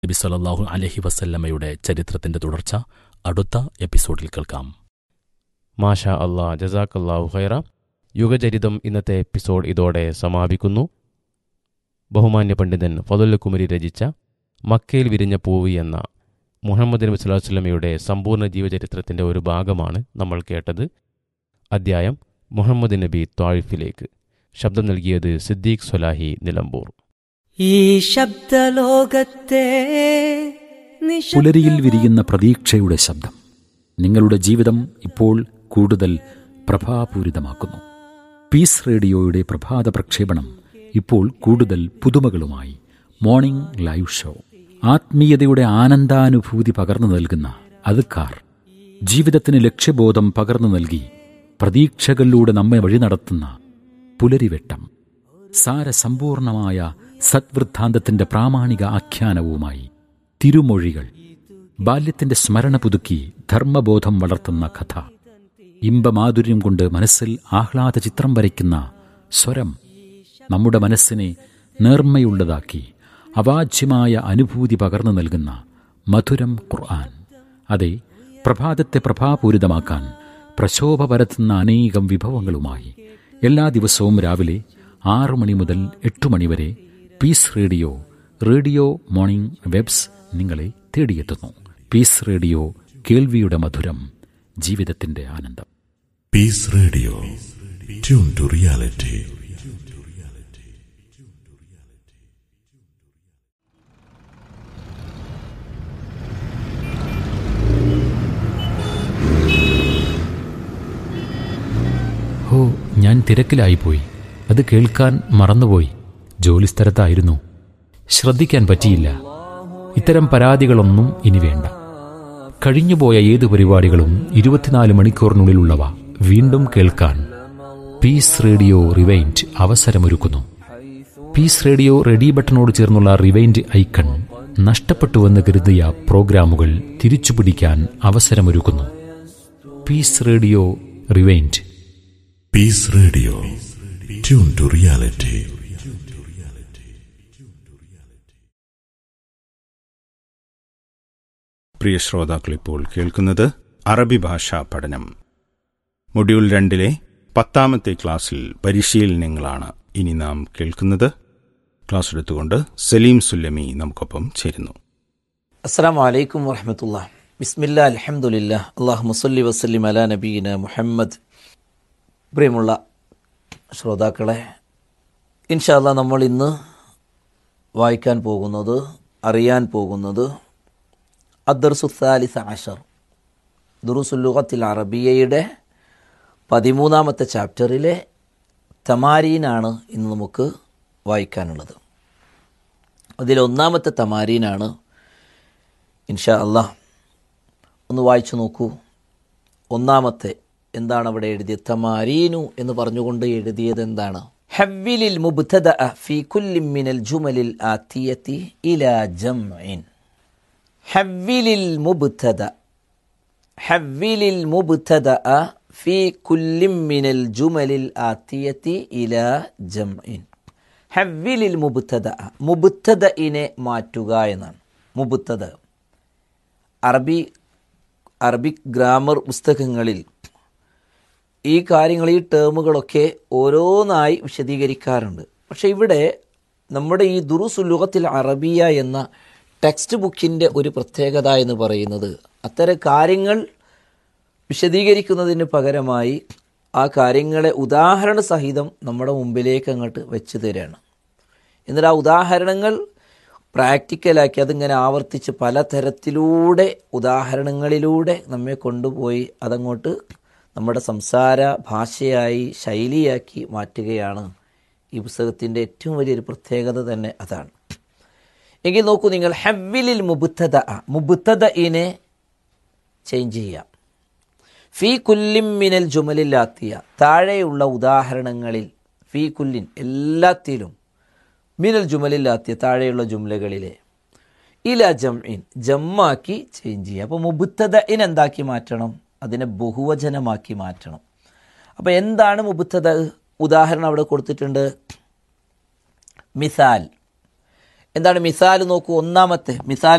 നബി സല്ലല്ലാഹു അലൈഹി വസല്ലമയുടെ ചരിത്രത്തിന്റെ തുടർച്ച അടുത്ത എപ്പിസോഡിൽ കേൾക്കാം മാഷാ അള്ളാ ജസാക്കല്ലാഹു ഖൈറ യുഗചരിതം ഇന്നത്തെ എപ്പിസോഡ് ഇതോടെ സമാപിക്കുന്നു ബഹുമാന്യ പണ്ഡിതൻ ഫതുൽ കുമരി രചിച്ച മക്കയിൽ വിരിഞ്ഞ പൂവ് എന്ന മുഹമ്മദ് നബി സ്വല്ലല്ലാഹു അലൈഹി വസല്ലമയുടെ സമ്പൂർണ്ണ ജീവചരിത്രത്തിന്റെ ഒരു ഭാഗമാണ് നമ്മൾ കേട്ടത് അദ്ധ്യായം മുഹമ്മദ് നബി ത്വാഴിഫിലേക്ക് ശബ്ദം നൽകിയത് സിദ്ദീഖ് സ്വലാഹി നിലമ്പൂർ ഈ ശബ്ദലോകത്തെ നിശബ്ദ- പുലരിയിൽ വിരിയുന്ന പ്രതീക്ഷയുടെ ശബ്ദം നിങ്ങളുടെ ജീവിതം ഇപ്പോൾ കൂടുതൽ പ്രഭാപൂരിതമാക്കുന്നു പീസ് റേഡിയോയുടെ പ്രഭാത പ്രക്ഷേപണം ഇപ്പോൾ കൂടുതൽ പുതുമകളുമായി മോർണിംഗ് ലൈവ് ഷോ ആത്മീയതയുടെ ആനന്ദാനുഭൂതി പകർന്നു നൽകുന്ന അതുക്കാർ ജീവിതത്തിന് ലക്ഷ്യബോധം പകർന്നു നൽകി പ്രതീക്ഷകളിലൂടെ നമ്മെ വഴി നടത്തുന്ന പുലരിവെട്ടം സാരസമ്പൂർണമായ സദ്വൃദ്ധാന്തത്തിന്റെ പ്രാമാണിക ആഖ്യാനവുമായി തിരുമൊഴികൾ ബാല്യത്തിന്റെ സ്മരണ പുതുക്കി ധർമ്മബോധം വളർത്തുന്ന കഥ ഇമ്പമാധുര്യം കൊണ്ട് മനസ്സിൽ ആഹ്ലാദ ചിത്രം വരയ്ക്കുന്ന സ്വരം നമ്മുടെ മനസ്സിനെ നേർമ്മയുള്ളതാക്കി അവാച്യമായ അനുഭൂതി പകർന്നു നൽകുന്ന മധുരം ഖുർആൻ അതെ പ്രഭാതത്തെ പ്രഭാപൂരിതമാക്കാൻ പ്രശോഭ പരത്തുന്ന അനേകം വിഭവങ്ങളുമായി എല്ലാ ദിവസവും രാവിലെ ആറു മണി മുതൽ എട്ടു മണി വരെ Peace Radio radio morning waves നിങ്ങളെ തേടിയെത്തുന്നു പീസ് റേഡിയോ കേൾവിയുടെ മധുരം ജീവിതത്തിന്റെ ആനന്ദം Peace Radio. Tune to reality. ഓ ഞാൻ തിരക്കിലായിപ്പോയി അത് കേൾക്കാൻ മറന്നുപോയി ജോലിസ്ഥലത്തായിരുന്നു ശ്രദ്ധിക്കാൻ പറ്റിയില്ല ഇത്തരം പരാതികളൊന്നും ഇനി വേണ്ട കഴിഞ്ഞുപോയ ഏത് പരിപാടികളും ഇരുപത്തിനാല് മണിക്കൂറിനുള്ളിലുള്ളവ വീണ്ടും കേൾക്കാൻ പീസ് റേഡിയോ റിവൈൻഡ് അവസരമൊരുക്കുന്നു പീസ് റേഡിയോ റെഡി ബട്ടണോട് ചേർന്നുള്ള റിവൈൻഡ് ഐക്കൺ നഷ്ടപ്പെട്ടുവെന്ന് കരുതിയ പ്രോഗ്രാമുകൾ തിരിച്ചുപിടിക്കാൻ അവസരമൊരുക്കുന്നു Peace Radio rewind Peace Radio. Tune to reality. പ്രിയ ശ്രോതാക്കൾ ഇപ്പോൾ കേൾക്കുന്നത് അറബി ഭാഷാ പഠനം മൊഡ്യൂൾ രണ്ടിലെ പത്താമത്തെ ക്ലാസ്സിൽ പരിശീലനങ്ങളാണ് ഇനി നാം കേൾക്കുന്നത് ക്ലാസ് എടുത്തുകൊണ്ട് സലീം സുല്ലമി നമുക്കൊപ്പം ചേരുന്നു അസ്സാം വലൈക്കും വറഹമത്തുള്ള ബിസ്മില്ല അലഹമുല്ല അള്ളാഹു മുസല്ലി വസ്ലിം അല നബീന മുഹമ്മദ് പ്രിയമുള്ള ശ്രോതാക്കളെ ഇൻഷാല്ല നമ്മൾ ഇന്ന് വായിക്കാൻ പോകുന്നത് അറിയാൻ പോകുന്നത് അദ്ദർസുസാലിസ് ആഷർ ദുറുസുല്ലുഖത്തിൽ അറബിയയുടെ പതിമൂന്നാമത്തെ ചാപ്റ്ററിലെ തമാരീനാണ് ഇന്ന് നമുക്ക് വായിക്കാനുള്ളത് അതിലൊന്നാമത്തെ തമാരീനാണ് ഇൻഷാ അള്ളാഹ് ഒന്ന് വായിച്ചു നോക്കൂ ഒന്നാമത്തെ എന്താണ് അവിടെ എഴുതിയത് തമാരീനു എന്ന് പറഞ്ഞുകൊണ്ട് എഴുതിയത് എന്താണ് ഹവ്വിലിൽ മുബ്തദ ഫി കുല്ലി മിനൽ ജുമലിൽ ആത്തിയത്തി ഇലാ ജംഇൻ ഹവ്വിലിൽ മുബ്തദ ഹവ്വിലിൽ മുബ്തദ ഫി കുല്ലി മിനൽ ജുമലിൽ ആത്തിയത്തി ഇലാ ജംഇൻ ഹവ്വിലിൽ മുബ്തദ മുബ്തദഇനെ മാറ്റുക എന്നാണ് മുബ്തദ അറബി അറബിക് ഗ്രാമർ പുസ്തകങ്ങളിൽ ഈ കാര്യങ്ങൾ ഈ ടേമുകളൊക്കെ ഓരോന്നായി വിശദീകരിക്കാറുണ്ട് പക്ഷെ ഇവിടെ നമ്മുടെ ഈ ദുറുസുലുഖത്തിൽ അറബിയ എന്ന ടെക്സ്റ്റ് ബുക്കിൻ്റെ ഒരു പ്രത്യേകത എന്ന് പറയുന്നത് അത്തരം കാര്യങ്ങൾ വിശദീകരിക്കുന്നതിന് പകരമായി ആ കാര്യങ്ങളെ ഉദാഹരണ സഹിതം നമ്മുടെ മുമ്പിലേക്ക് അങ്ങോട്ട് വെച്ച് തരികയാണ് എന്നിട്ട് ആ ഉദാഹരണങ്ങൾ പ്രാക്ടിക്കലാക്കി അതിങ്ങനെ ആവർത്തിച്ച് പലതരത്തിലൂടെ ഉദാഹരണങ്ങളിലൂടെ നമ്മെ കൊണ്ടുപോയി അതങ്ങോട്ട് നമ്മുടെ സംസാര ഭാഷയായി ശൈലിയാക്കി മാറ്റുകയാണ് ഈ പുസ്തകത്തിൻ്റെ ഏറ്റവും വലിയൊരു പ്രത്യേകത തന്നെ അതാണ് എങ്കിൽ നോക്കൂ നിങ്ങൾ ഹവ്വിലിൽ മുബുത്തത മുബുത്തത ഇനെ ചേഞ്ച് ചെയ്യാം ഫീ കുല്ലിം മിനൽ ജുമലില്ലാത്തിയ താഴെയുള്ള ഉദാഹരണങ്ങളിൽ ഫീ കുല്ലിൻ എല്ലാത്തിലും മിനൽ ജുമലില്ലാത്തിയ താഴെയുള്ള ജുംലകളിലെ ഇല ജംഇൻ ജമ്മാക്കി ചേഞ്ച് ചെയ്യുക അപ്പോൾ മുബുത്തത ഇൻ എന്താക്കി മാറ്റണം അതിനെ ബഹുവചനമാക്കി മാറ്റണം അപ്പോൾ എന്താണ് മുബുത്തത ഉദാഹരണം അവിടെ കൊടുത്തിട്ടുണ്ട് മിസാൽ എന്താണ് മിസാൽ നോക്കൂ ഒന്നാമത്തെ മിസാൽ